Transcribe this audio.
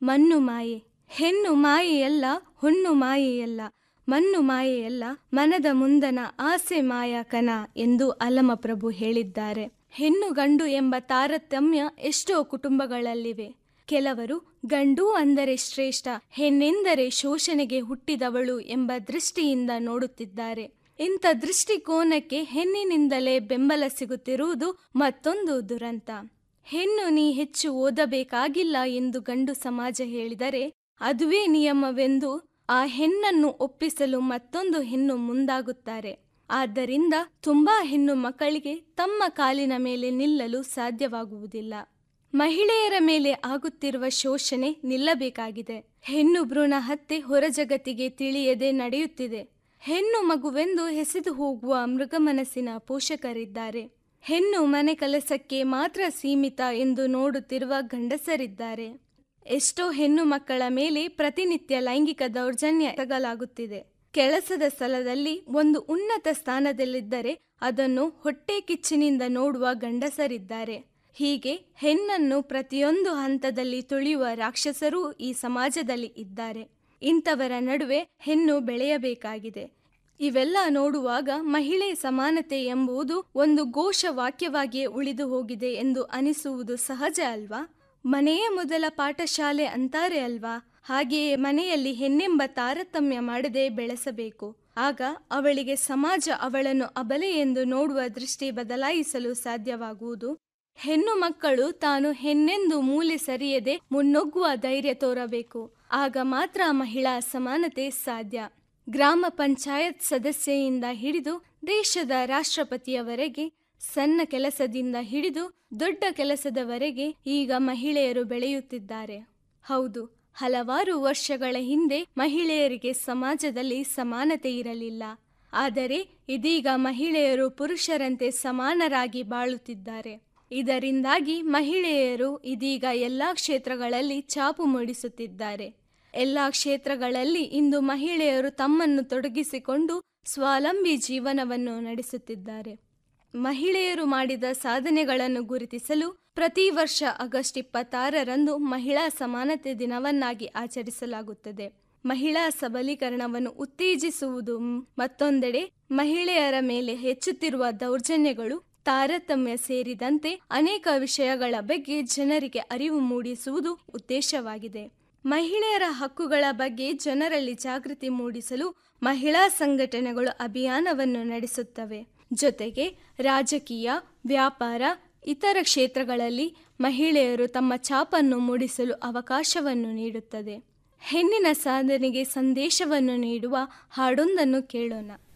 ಮಣ್ಣು ಮಾಯೆ ಹೆಣ್ಣು ಮಾಯೆಯಲ್ಲ ಹುಣ್ಣು ಮಾಯೆಯಲ್ಲ ಮಣ್ಣು ಮಾಯೆಯಲ್ಲ ಮನದ ಮುಂದನ ಆಸೆ ಮಾಯಕನ ಎಂದು ಅಲ್ಲಮಪ್ರಭು ಹೇಳಿದ್ದಾರೆ ಹೆಣ್ಣು ಗಂಡು ಎಂಬ ತಾರತಮ್ಯ ಎಷ್ಟೋ ಕುಟುಂಬಗಳಲ್ಲಿವೆ ಕೆಲವರು ಗಂಡು ಅಂದರೆ ಶ್ರೇಷ್ಠ ಹೆಣ್ಣೆಂದರೆ ಶೋಷಣೆಗೆ ಹುಟ್ಟಿದವಳು ಎಂಬ ದೃಷ್ಟಿಯಿಂದ ನೋಡುತ್ತಿದ್ದಾರೆ ಇಂಥ ದೃಷ್ಟಿಕೋನಕ್ಕೆ ಹೆಣ್ಣಿನಿಂದಲೇ ಬೆಂಬಲ ಸಿಗುತ್ತಿರುವುದು ಮತ್ತೊಂದು ದುರಂತ ಹೆಣ್ಣು ನೀ ಹೆಚ್ಚು ಓದಬೇಕಾಗಿಲ್ಲ ಎಂದು ಗಂಡು ಸಮಾಜ ಹೇಳಿದರೆ ಅದುವೇ ನಿಯಮವೆಂದು ಆ ಹೆಣ್ಣನ್ನು ಒಪ್ಪಿಸಲು ಮತ್ತೊಂದು ಹೆಣ್ಣು ಮುಂದಾಗುತ್ತಾರೆ ಆದ್ದರಿಂದ ತುಂಬಾ ಹೆಣ್ಣು ಮಕ್ಕಳಿಗೆ ತಮ್ಮ ಕಾಲಿನ ಮೇಲೆ ನಿಲ್ಲಲು ಸಾಧ್ಯವಾಗುವುದಿಲ್ಲ ಮಹಿಳೆಯರ ಮೇಲೆ ಆಗುತ್ತಿರುವ ಶೋಷಣೆ ನಿಲ್ಲಬೇಕಾಗಿದೆ ಹೆಣ್ಣು ಭ್ರೂಣ ಹತ್ಯೆ ಹೊರಜಗತ್ತಿಗೆ ತಿಳಿಯದೆ ನಡೆಯುತ್ತಿದೆ ಹೆಣ್ಣು ಮಗುವೆಂದು ಹೆಸೆದು ಹೋಗುವ ಮೃಗಮನಸ್ಸಿನ ಪೋಷಕರಿದ್ದಾರೆ ಹೆಣ್ಣು ಮನೆ ಕೆಲಸಕ್ಕೆ ಮಾತ್ರ ಸೀಮಿತ ಎಂದು ನೋಡುತ್ತಿರುವ ಗಂಡಸರಿದ್ದಾರೆ ಎಷ್ಟೋ ಹೆಣ್ಣು ಮಕ್ಕಳ ಮೇಲೆ ಪ್ರತಿನಿತ್ಯ ಲೈಂಗಿಕ ದೌರ್ಜನ್ಯ ಎಸಗಲಾಗುತ್ತಿದೆ ಕೆಲಸದ ಸ್ಥಳದಲ್ಲಿ ಒಂದು ಉನ್ನತ ಸ್ಥಾನದಲ್ಲಿದ್ದರೆ ಅದನ್ನು ಹೊಟ್ಟೆ ಕಿಚ್ಚಿನಿಂದ ನೋಡುವ ಗಂಡಸರಿದ್ದಾರೆ ಹೀಗೆ ಹೆಣ್ಣನ್ನು ಪ್ರತಿಯೊಂದು ಹಂತದಲ್ಲಿ ತುಳಿಯುವ ರಾಕ್ಷಸರೂ ಈ ಸಮಾಜದಲ್ಲಿ ಇದ್ದಾರೆ ಇಂಥವರ ನಡುವೆ ಹೆಣ್ಣು ಬೆಳೆಯಬೇಕಾಗಿದೆ ಇವೆಲ್ಲ ನೋಡುವಾಗ ಮಹಿಳೆ ಸಮಾನತೆ ಎಂಬುದು ಒಂದು ಘೋಷ ವಾಕ್ಯವಾಗಿಯೇ ಉಳಿದು ಹೋಗಿದೆ ಎಂದು ಅನಿಸುವುದು ಸಹಜ ಅಲ್ವಾ ಮನೆಯೇ ಮೊದಲ ಪಾಠಶಾಲೆ ಅಂತಾರೆ ಅಲ್ವಾ ಹಾಗೆಯೇ ಮನೆಯಲ್ಲಿ ಹೆಣ್ಣೆಂಬ ತಾರತಮ್ಯ ಮಾಡದೆ ಬೆಳೆಸಬೇಕು ಆಗ ಅವಳಿಗೆ ಸಮಾಜ ಅವಳನ್ನು ಅಬಲೆ ಎಂದು ನೋಡುವ ದೃಷ್ಟಿ ಬದಲಾಯಿಸಲು ಸಾಧ್ಯವಾಗುವುದು ಹೆಣ್ಣು ಮಕ್ಕಳು ತಾನು ಹೆಣ್ಣೆಂದು ಮೂಲೆ ಸರಿಯದೆ ಮುನ್ನುಗ್ಗುವ ಧೈರ್ಯ ತೋರಬೇಕು ಆಗ ಮಾತ್ರ ಮಹಿಳಾ ಸಮಾನತೆ ಸಾಧ್ಯ ಗ್ರಾಮ ಪಂಚಾಯತ್ ಸದಸ್ಯೆಯಿಂದ ಹಿಡಿದು ದೇಶದ ರಾಷ್ಟ್ರಪತಿಯವರೆಗೆ ಸಣ್ಣ ಕೆಲಸದಿಂದ ಹಿಡಿದು ದೊಡ್ಡ ಕೆಲಸದವರೆಗೆ ಈಗ ಮಹಿಳೆಯರು ಬೆಳೆಯುತ್ತಿದ್ದಾರೆ ಹೌದು ಹಲವಾರು ವರ್ಷಗಳ ಹಿಂದೆ ಮಹಿಳೆಯರಿಗೆ ಸಮಾಜದಲ್ಲಿ ಸಮಾನತೆ ಇರಲಿಲ್ಲ ಆದರೆ ಇದೀಗ ಮಹಿಳೆಯರು ಪುರುಷರಂತೆ ಸಮಾನರಾಗಿ ಬಾಳುತ್ತಿದ್ದಾರೆ ಇದರಿಂದಾಗಿ ಮಹಿಳೆಯರು ಇದೀಗ ಎಲ್ಲ ಕ್ಷೇತ್ರಗಳಲ್ಲಿ ಚಾಪು ಮೂಡಿಸುತ್ತಿದ್ದಾರೆ ಎಲ್ಲ ಕ್ಷೇತ್ರಗಳಲ್ಲಿ ಇಂದು ಮಹಿಳೆಯರು ತಮ್ಮನ್ನು ತೊಡಗಿಸಿಕೊಂಡು ಸ್ವಾವಲಂಬಿ ಜೀವನವನ್ನು ನಡೆಸುತ್ತಿದ್ದಾರೆ ಮಹಿಳೆಯರು ಮಾಡಿದ ಸಾಧನೆಗಳನ್ನು ಗುರುತಿಸಲು ಪ್ರತಿ ವರ್ಷ ಆಗಸ್ಟ್ ಇಪ್ಪತ್ತಾರರಂದು ಮಹಿಳಾ ಸಮಾನತೆ ದಿನವನ್ನಾಗಿ ಆಚರಿಸಲಾಗುತ್ತದೆ ಮಹಿಳಾ ಸಬಲೀಕರಣವನ್ನು ಉತ್ತೇಜಿಸುವುದು ಮತ್ತೊಂದೆಡೆ ಮಹಿಳೆಯರ ಮೇಲೆ ಹೆಚ್ಚುತ್ತಿರುವ ದೌರ್ಜನ್ಯಗಳು ತಾರತಮ್ಯ ಸೇರಿದಂತೆ ಅನೇಕ ವಿಷಯಗಳ ಬಗ್ಗೆ ಜನರಿಗೆ ಅರಿವು ಮೂಡಿಸುವುದು ಉದ್ದೇಶವಾಗಿದೆ ಮಹಿಳೆಯರ ಹಕ್ಕುಗಳ ಬಗ್ಗೆ ಜನರಲ್ಲಿ ಜಾಗೃತಿ ಮೂಡಿಸಲು ಮಹಿಳಾ ಸಂಘಟನೆಗಳು ಅಭಿಯಾನವನ್ನು ನಡೆಸುತ್ತವೆ ಜೊತೆಗೆ ರಾಜಕೀಯ ವ್ಯಾಪಾರ ಇತರ ಕ್ಷೇತ್ರಗಳಲ್ಲಿ ಮಹಿಳೆಯರು ತಮ್ಮ ಛಾಪನ್ನು ಮೂಡಿಸಲು ಅವಕಾಶವನ್ನು ನೀಡುತ್ತದೆ ಹೆಣ್ಣಿನ ಸಾಧನೆಗೆ ಸಂದೇಶವನ್ನು ನೀಡುವ ಹಾಡೊಂದನ್ನು ಕೇಳೋಣ